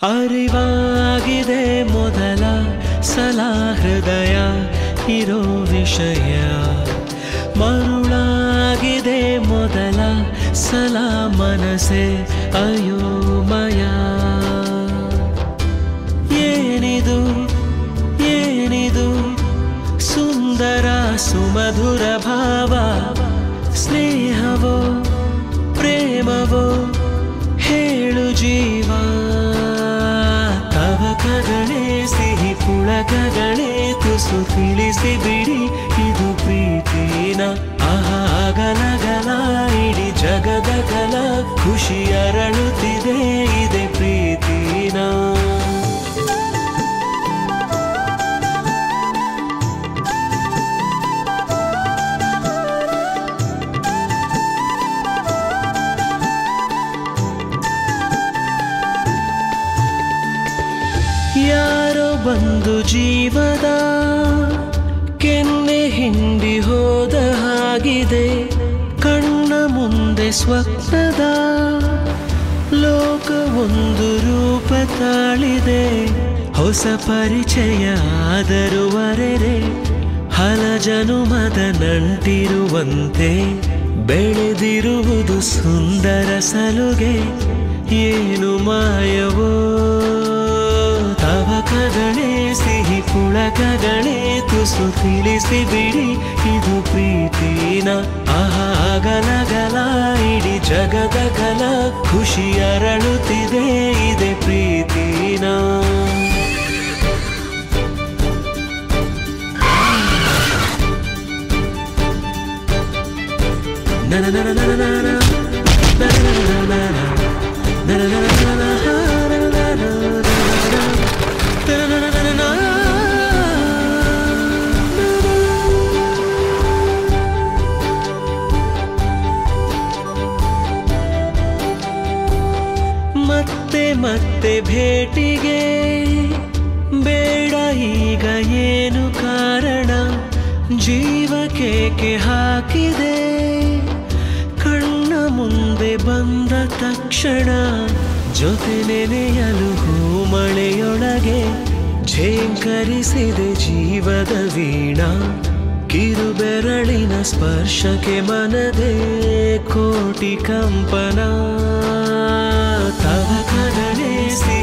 ಅರಿವಾಗಿದೆ ಮೊದಲ ಸಲ ಹೃದಯ ಇರೋ ವಿಷಯ ಮರುಳಾಗಿದೆ ಮೊದಲ ಸಲ ಮನಸೆ ಅಯೋಮಯ ಏನಿದು ಏನಿದು ಸುಂದರ ಸುಮಧುರ ಭಾವ ಸ್ನೇಹವೋ ಪ್ರೇಮವೋ ಹೇಳು ಜೀವ ತವಕಗಳೇ ಸಿಹಿ ಪುಳಕಗಳೇ ತುಸು ತಿಳಿಸಿ ಬಿಡಿ ಇದು ಪ್ರೀತಿನ ಅಗಲಗಲ ಇಡೀ ಜಗದಗಲ ಖುಷಿ ಅರಳುತ್ತಿದೆ ಇದೆ ಪ್ರೀತಿನ ಯಾರೋ ಬಂದು ಜೀವದ ಕೆನ್ನೆ ಹಿಂಡಿ ಹೋದ ಹಾಗಿದೆ ಕಣ್ಣ ಮುಂದೆ ಸ್ವಪ್ನದ ಲೋಕ ಒಂದು ರೂಪ ತಾಳಿದೆ ಹೊಸ ಪರಿಚಯ ಆದರೂ ಅರೆರೆ ಹಲ ಜನುಮದ ನಂಟಿರುವಂತೆ ಬೆಳೆದಿರುವುದು ಸುಂದರ ಸಲುಗೆ ಏನು ಮಾಯವೋ ತವಕಗಳೇ ಸಿಹಿ ಪುಳಕಗಳೇ ತುಸು ತಿಳಿಸಿ ಬಿಡಿ ಇದು ಪ್ರೀತಿನ ಅಗಲಗಲ ಇಡೀ ಜಗದಗಲ ಖುಷಿ ಅರಳುತ್ತಿದೆ ಇದೆ ಪ್ರೀತಿನ ನನ ನನ ನನ ನನ ನನ ನನ ನನ ನನ ನನ ನನ ಮತ್ತೆ ಮತ್ತೆ ಭೇಟಿಗೆ ಬೇಡ ಈಗ ಏನು ಕಾರಣ ಜೀವಕೇಕೆ ಹಾಕಿದೆ ಕಣ್ಣ ಮುಂದೆ ಬಂದ ತಕ್ಷಣ ಜೊತೆ ನೆನೆಯಲು ಹೂಮಳೆಯೊಳಗೆ ಝೇಂಕರಿಸಿದೆ ಜೀವದ ವೀಣ ಕಿರುಬೆರಳಿನ ಸ್ಪರ್ಶಕ್ಕೆ ಮನದೇ ಕೋಟಿ ಕಂಪನ ತವಕಗಳೇ ಸಿ